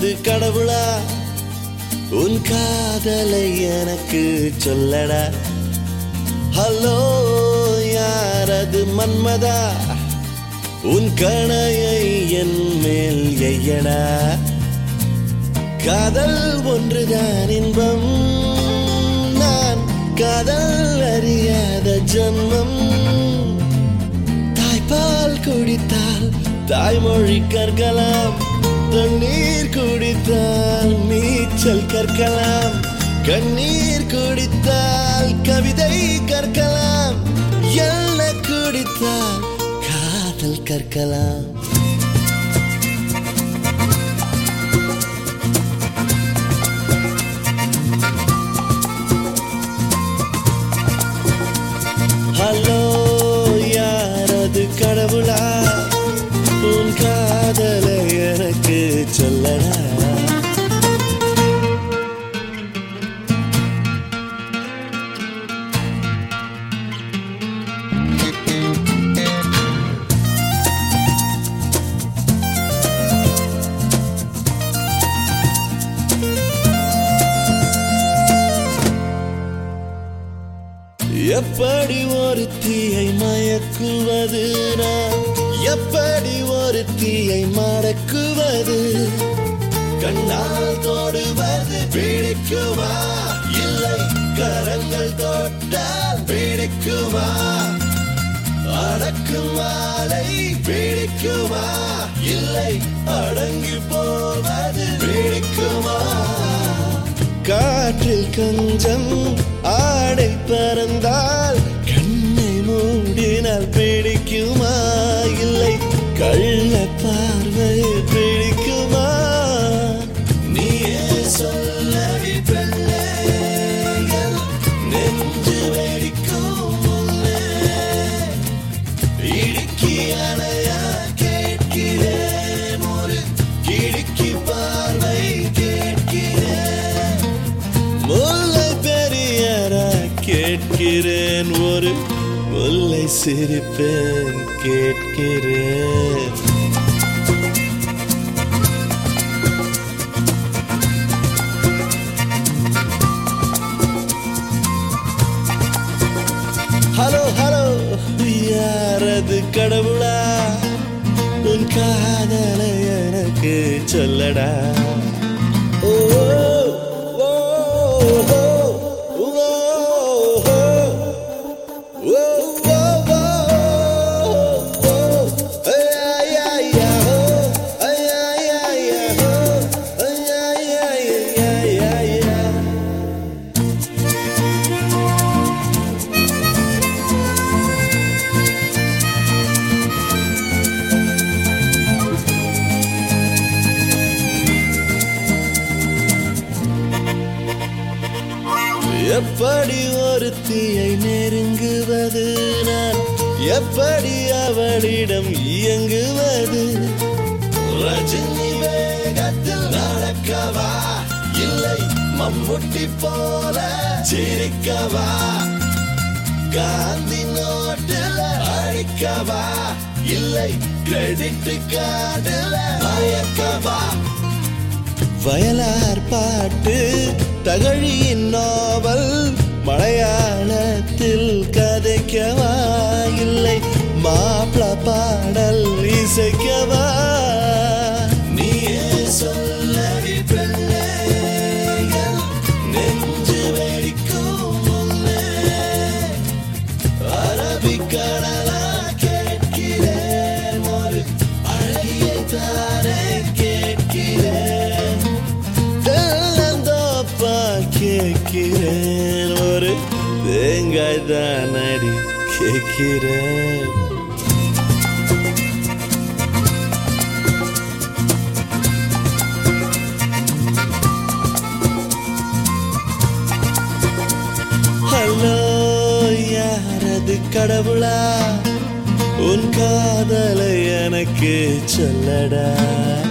யாரது கடவுளா உன் காதலை எனக்கு சொல்லடா ஹலோ யாரது மன்மதா உன் கணையை என் மேல் எய்யடா காதல் ஒன்றுதான் இன்பம் நான் காதல் அறியாத ஜன்மம் தாய்ப்பால் குடித்தால் தாய்மொழி கற்கலாம் தண்ணீர் குடித்தால் நீச்சல் கற்கலாம் கண்ணீர் குடித்தால் கவிதை கற்கலாம் என்ன குடித்தால் காதல் கற்கலாம் ஹலோ யாரது கடவுளா உன் காதலை எனக்கு சொல்லடா எப்படி ஒரு தீயை மயக்குவது நான் எப்படி ஒரு தீயை மடக்குவது கண்ணால் தொடுவது பிடிக்குமா இல்லை கரங்கள் தொட்டால் பிடிக்குமா அடக்கும் மாலை பிடிக்குமா இல்லை அடங்கி போவது பிடிக்குமா காற்றில் கொஞ்சம் ஆடை பறந்தால் கண்ணை மூடினால் பிடிக்குமா இல்லை கள்ள பார்வை பிடிக்குமா நீயே சொல்லடி பெண்ணே என் நெஞ்சு வெடிக்கும் முன்னே இடுக்கி அணையா கேட்கிறேன் ஒரு இடுக்கி பார்வை கேட்கிறேன் முல்லை பெரியரா கேட்கிறேன் ஒரு முல்லை சிரிப்பேன் கேட்கிறேன் ஹலோ ஹலோ யாரது கடவுளா உன் காதலை எனக்கு சொல்லடா ஓ ஓ, ஓ, ஓ, ஓ, எப்படி ஒரு தீயை நெருங்குவது நான் எப்படி அவளிடம் இயங்குவது ரஜினி வேகத்தில் நடக்கவா இல்லை மம்முட்டி போல சிரிக்கவா காந்தி நோட்டில் அழிக்கவா இல்லை கிரெடிட் கார்டில் மயக்கவா வயலார் பாட்டு தகழியின் நாவல் மலையாளத்தில் கதைக்கவா இல்லை மாப்பிள பாடல் இசைக்கவா நீயே சொல்லடி பெண்ணே என் நெஞ்சு வெடிக்கும் முன்னே அரபிக்கடலா கேட்கிறேன் ஒரு அழகியை தானே கேட்கிறேன் தென்னந்தோப்பா கேட்கிறேன் ஒரு தேங்காய் தானடி கேட்கிறேன் ஹலோ யாரது கடவுளா உன் காதலை எனக்கு சொல்லடா